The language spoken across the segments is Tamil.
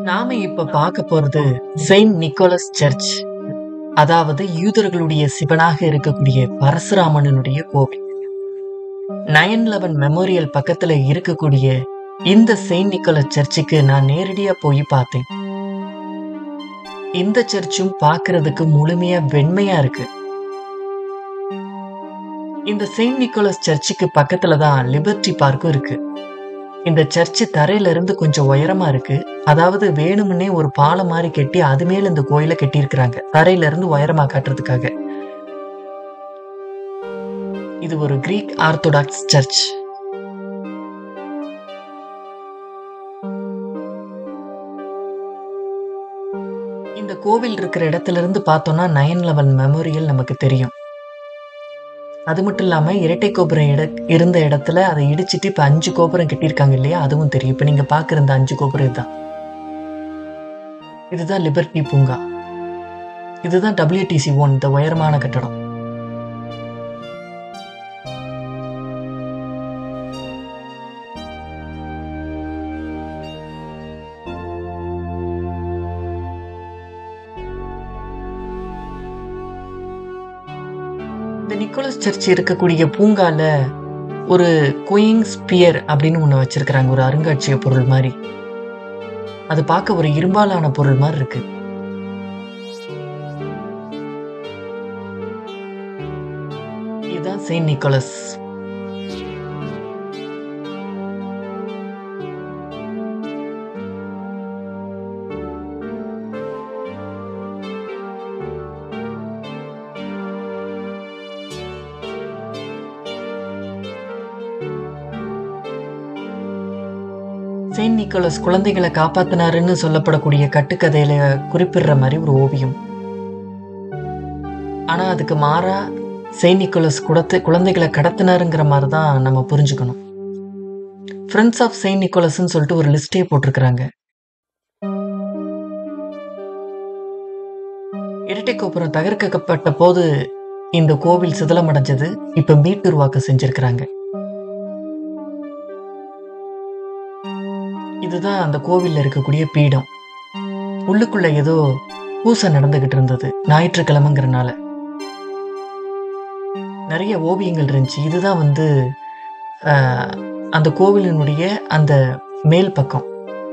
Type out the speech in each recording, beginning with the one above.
நாம இப்ப பார்க்க போறது செயின்ட் நிக்கோலஸ் சர்ச் அதாவது யூதர்களுடைய சிவனாக இருக்கக்கூடிய பரசுராமனுடைய கோவில் நயன் லெவன் மெமோரியல் பக்கத்துல இருக்கக்கூடிய இந்த செயின்ட் நிக்கோலஸ் சர்ச்சுக்கு நான் நேரடியா போய் பார்த்தேன் இந்த சர்ச்சும் பார்க்கிறதுக்கு முழுமையா வெண்மையா இருக்கு இந்த செயின்ட் நிக்கோலஸ் சர்ச்சுக்கு பக்கத்துல தான் லிபர்டி பார்க்கும் இருக்கு இந்த சர்ச்சு தரையில இருந்து கொஞ்சம் உயரமா இருக்கு அதாவது வேணும்னே ஒரு பாலம் மாதிரி கட்டி அது மேல இந்த கோயிலை கட்டி இருக்கிறாங்க தரையில இருந்து உயரமா காட்டுறதுக்காக இது ஒரு கிரீக் ஆர்த்தோடாக்ஸ் சர்ச் இந்த கோவில் இருக்கிற இடத்துல இருந்து பார்த்தோம்னா நயன் லெவன் மெமோரியல் நமக்கு தெரியும் அது மட்டும் இல்லாம இரட்டை கோபுரம் இட இருந்த இடத்துல அதை இடிச்சிட்டு இப்ப அஞ்சு கோபுரம் கட்டியிருக்காங்க இல்லையா அதுவும் தெரியும் இப்ப நீங்க பாக்குற இந்த அஞ்சு கோபுரம் இதுதான் இதுதான் லிபர்டி பூங்கா இதுதான் டபிள்யூடிசி ஒன் இந்த உயரமான கட்டடம் இந்த நிக்கோலஸ் சர்ச் இருக்கக்கூடிய பூங்கால ஒரு குயிங் ஸ்பியர் அப்படின்னு ஒண்ணு வச்சிருக்கிறாங்க ஒரு அருங்காட்சியக பொருள் மாதிரி அது பார்க்க ஒரு இரும்பாலான பொருள் மாதிரி இருக்கு இதுதான் செயின்ட் நிக்கோலஸ் செயின்ட் நிக்கோலஸ் குழந்தைகளை காப்பாத்தினாருன்னு சொல்லப்படக்கூடிய கட்டுக்கதையில குறிப்பிடுற மாதிரி ஒரு ஓவியம் ஆனா அதுக்கு மாறா செயின்ட் நிக்கோலஸ் குடத்தை குழந்தைகளை கடத்தினாருங்கிற மாதிரி தான் நம்ம புரிஞ்சுக்கணும் ஃப்ரெண்ட்ஸ் ஆஃப் செயின்ட் நிக்கோலஸ்ன்னு சொல்லிட்டு ஒரு லிஸ்டே போட்டிருக்கிறாங்க இரட்டை கோபுரம் தகர்க்கப்பட்ட போது இந்த கோவில் சிதலமடைஞ்சது இப்ப மீட்டுருவாக்கம் செஞ்சிருக்கிறாங்க இதுதான் அந்த கோவில்ல இருக்கக்கூடிய பீடம் உள்ளுக்குள்ள ஏதோ பூசை நடந்துகிட்டு இருந்தது ஞாயிற்றுக்கிழமைங்கிறனால நிறைய ஓவியங்கள் இருந்துச்சு இதுதான் வந்து ஆஹ், அந்த கோவிலினுடைய அந்த மேல் பக்கம்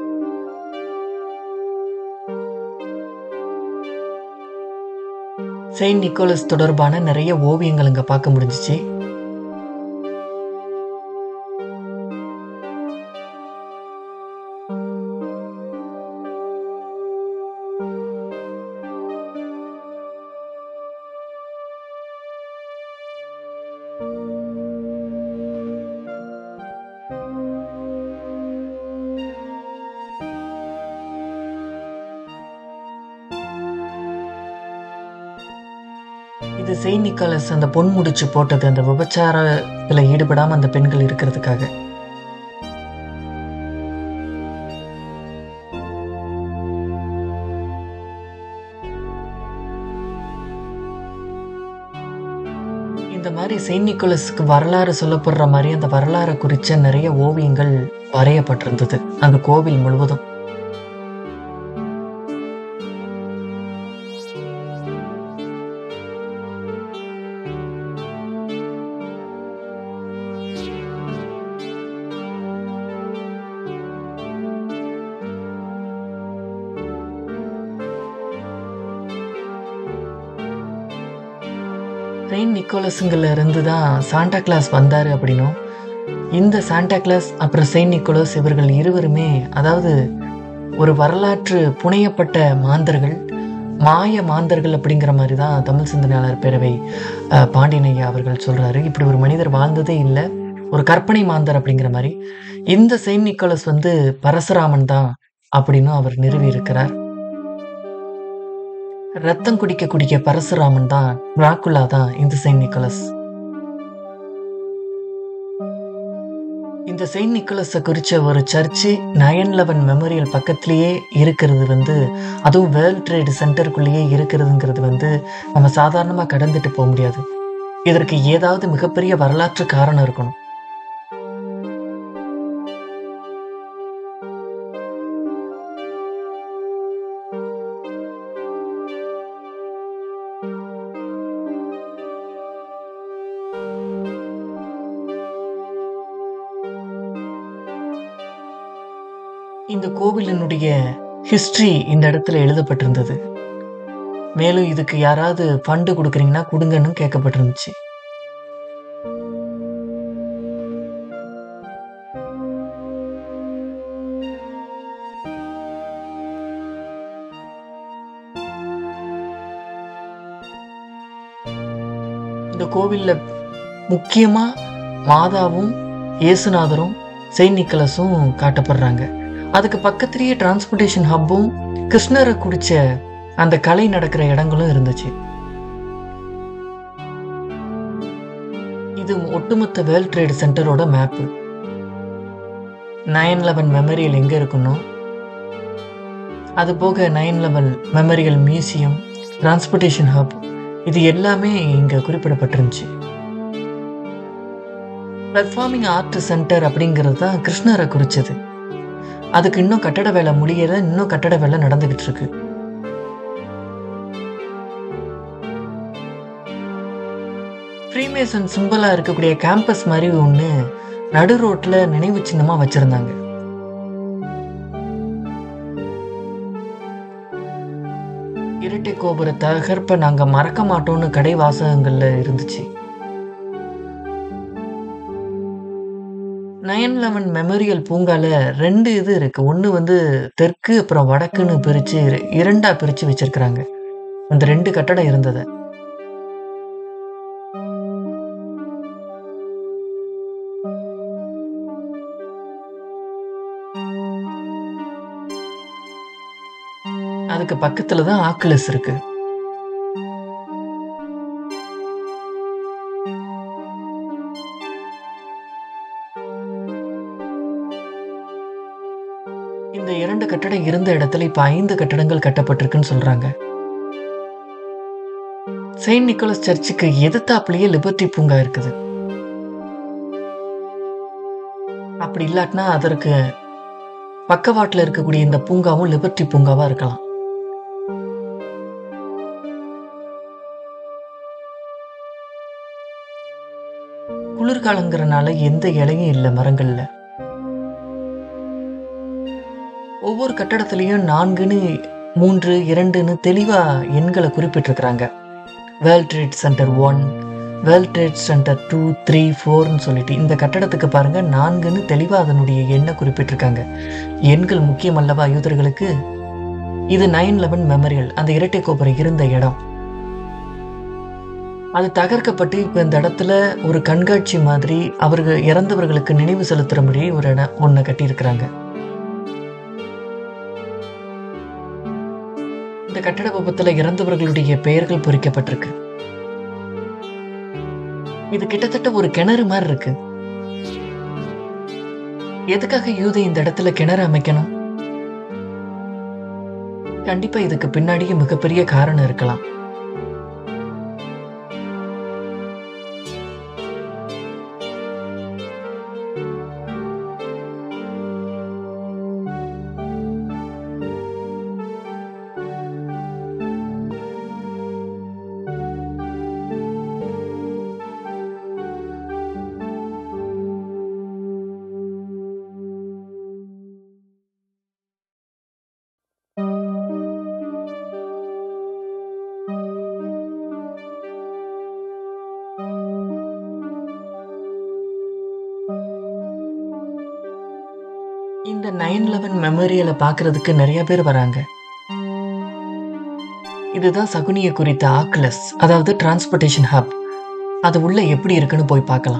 செயின்ட் நிக்கோலஸ் தொடர்பான நிறைய ஓவியங்கள் இங்க பார்க்க முடிஞ்சிச்சு இது செயின்ட் நிக்கோலஸ் அந்த பொன் முடிச்சு போட்டது அந்த விபச்சாரத்துல ஈடுபடாம அந்த பெண்கள் இருக்கிறதுக்காக இந்த மாதிரி செயின்ட் நிக்கோலஸுக்கு வரலாறு சொல்லப்படுற மாதிரி அந்த வரலாறை குறிச்ச நிறைய ஓவியங்கள் வரையப்பட்டிருந்தது அந்த கோவில் முழுவதும் செயின்ட் நிக்கோலஸுங்கள்ல இருந்து தான் சாண்டா கிளாஸ் வந்தாரு அப்படின்னும் இந்த சாண்டா கிளாஸ் அப்புறம் செயின்ட் நிக்கோலஸ் இவர்கள் இருவருமே அதாவது ஒரு வரலாற்று புனையப்பட்ட மாந்தர்கள் மாய மாந்தர்கள் அப்படிங்கிற மாதிரி தான் தமிழ் சிந்தனையாளர் பேரவை அஹ், பாண்டியனையா அவர்கள் சொல்றாரு இப்படி ஒரு மனிதர் வாழ்ந்ததே இல்லை ஒரு கற்பனை மாந்தர் அப்படிங்கிற மாதிரி இந்த செயின்ட் நிக்கோலஸ் வந்து பரசுராமன் தான் அப்படின்னு அவர் நிறுவி இருக்கிறார் ரத்தம் குடிக்க குடிக்க பரசுராமன் தான் டிராகுலா தான் இந்த செயின்ட் நிக்கோலஸ் இந்த செயின்ட் நிக்கோலஸை குறிச்ச ஒரு சர்ச்சு நயன் லெவன் மெமோரியல் பக்கத்திலேயே இருக்கிறது வந்து அதுவும் வேர்ல்ட் ட்ரேட் சென்டருக்குள்ளேயே இருக்கிறதுங்கிறது வந்து நம்ம சாதாரணமாக கடந்துட்டு போக முடியாது இதற்கு ஏதாவது மிகப்பெரிய வரலாற்று காரணம் இருக்கணும் இந்த கோவிலினுடைய ஹிஸ்டரி இந்த இடத்துல எழுதப்பட்டிருந்தது மேலும் இதுக்கு யாராவது ஃபண்டு கொடுக்குறீங்கன்னா கொடுங்கன்னு கேட்கப்பட்டிருந்துச்சு இந்த கோவில்ல முக்கியமா மாதாவும் இயேசுநாதரும் செயின்ட் நிக்கலஸும் காட்டப்படுறாங்க அதுக்கு பக்கத்திலேயே டிரான்ஸ்போர்ட்டேஷன் ஹப்பும் கிருஷ்ணரை குடிச்ச அந்த கலை நடக்கிற இடங்களும் இருந்துச்சு இது ஒட்டுமொத்த வேர்ல்ட் ட்ரேட் சென்டரோட மேப்பு நைன் லெவன் மெமரியல் எங்க இருக்கணும் அது போக nine level memorial museum transportation hub இது எல்லாமே இங்க குறிப்பிடப்பட்டிருந்துச்சு பெர்ஃபார்மிங் ஆர்ட் சென்டர் அப்படிங்கிறது தான் கிருஷ்ணரை குறிச்சது அதுக்கு இன்னும் கட்டட வேலை முடியல இன்னும் கட்டட வேலை நடந்துகிட்டு இருக்கு ஃப்ரீமேசன் சிம்பிளா இருக்கக்கூடிய கேம்பஸ் மாதிரி ஒன்று நடு ரோட்ல நினைவு சின்னமா வச்சிருந்தாங்க இரட்டை கோபுர தகர்ப்பை நாங்க மறக்க மாட்டோம்னு கடை வாசகங்கள்ல இருந்துச்சு நயன் லெவன் மெமோரியல் பூங்கால ரெண்டு இது இருக்கு ஒன்று வந்து தெற்கு அப்புறம் வடக்குன்னு பிரிச்சு இர- இரண்டா பிரிச்சு வச்சிருக்கிறாங்க அந்த ரெண்டு கட்டடம் இருந்தது அதுக்கு பக்கத்துல தான் ஆக்குலஸ் இருக்கு இந்த இரண்டு கட்டடம் இருந்த இடத்துல இப்ப ஐந்து கட்டடங்கள் கட்டப்பட்டிருக்குன்னு சொல்றாங்க செயின்ட் நிக்கோலஸ் சர்ச்சுக்கு எதிர்த்தாப்புலயே லிபர்ட்டி பூங்கா இருக்குது அப்படி இல்லாட்டினா அதற்கு பக்கவாட்டுல இருக்கக்கூடிய இந்த பூங்காவும் லிபர்ட்டி பூங்காவா இருக்கலாம் குளிர்காலங்கிறனால எந்த இலையும் இல்லை மரங்கள்ல ஒவ்வொரு கட்டடத்திலையும் நான்குன்னு மூன்று இரண்டுன்னு தெளிவா எண்களை குறிப்பிட்டிருக்கிறாங்க World Trade Center one World Trade Center two three ஃபோர்னு சொல்லிட்டு இந்த கட்டடத்துக்கு பாருங்க நான்குன்னு தெளிவா அதனுடைய எண்ணை குறிப்பிட்டிருக்காங்க எண்கள் முக்கியம் அல்லவா யூதர்களுக்கு இது நைன் லெவன் மெமரியல் அந்த இரட்டை கோபுரம் இருந்த இடம் அது தகர்க்கப்பட்டு இப்ப இந்த இடத்துல ஒரு கண்காட்சி மாதிரி அவர்கள் இறந்தவர்களுக்கு நினைவு செலுத்துறபடி ஒரு இடம் ஒண்ணு கட்டியிருக்கிறாங்க இந்த கட்டட விபத்துல இறந்தவர்களுடைய பெயர்கள் பொறிக்கப்பட்டிருக்கு இது கிட்டத்தட்ட ஒரு கிணறு மாதிரி இருக்கு எதுக்காக யூதை இந்த இடத்துல கிணறு அமைக்கணும் கண்டிப்பா இதுக்கு பின்னாடியே மிகப்பெரிய காரணம் இருக்கலாம் இந்த நைன் லெவன் மெமோரியலை பார்க்கறதுக்கு நிறைய பேர் வராங்க இதுதான் சகுனிய குறித்த ஆக்லஸ் அதாவது டிரான்ஸ்போர்ட்டேஷன் ஹப் அது உள்ள எப்படி இருக்குன்னு போய் பார்க்கலாம்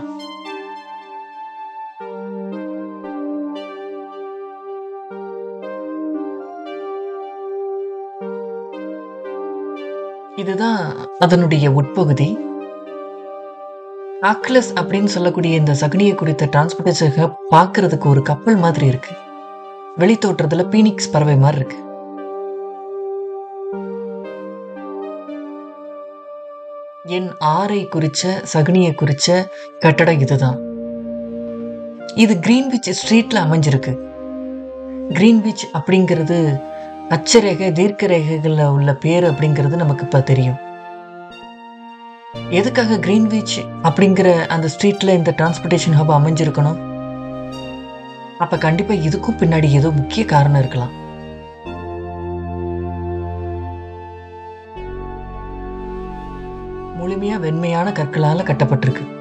இதுதான் அதனுடைய உட்பகுதி ஆக்லஸ் அப்படின்னு சொல்லக்கூடிய இந்த சகுனியை குறித்த டிரான்ஸ்போர்ட்டேஷன் ஹப் பார்க்கறதுக்கு ஒரு கப்பல் மாதிரி இருக்கு வெளித்தோற்றத்துல பீனிக்ஸ் பறவை மாதிரி இருக்கு என் ஆரை குறிச்ச சகுனியை குறிச்ச கட்டடம் இதுதான் இது கிரீன்விச் ஸ்ட்ரீட்ல அமைஞ்சிருக்கு கிரீன்விச் அப்படிங்கிறது அச்சரேகை தீர்க்க ரேகைகள்ல உள்ள பேர் அப்படிங்கிறது நமக்கு இப்ப தெரியும் எதுக்காக கிரீன்விச் அப்படிங்கிற அந்த ஸ்ட்ரீட்ல இந்த டிரான்ஸ்போர்ட்டேஷன் ஹப் அமைஞ்சிருக்கணும் அப்ப கண்டிப்பா இதுக்கும் பின்னாடி ஏதோ முக்கிய காரணம் இருக்கலாம் முழுமையா வெண்மையான கற்களால கட்டப்பட்டிருக்கு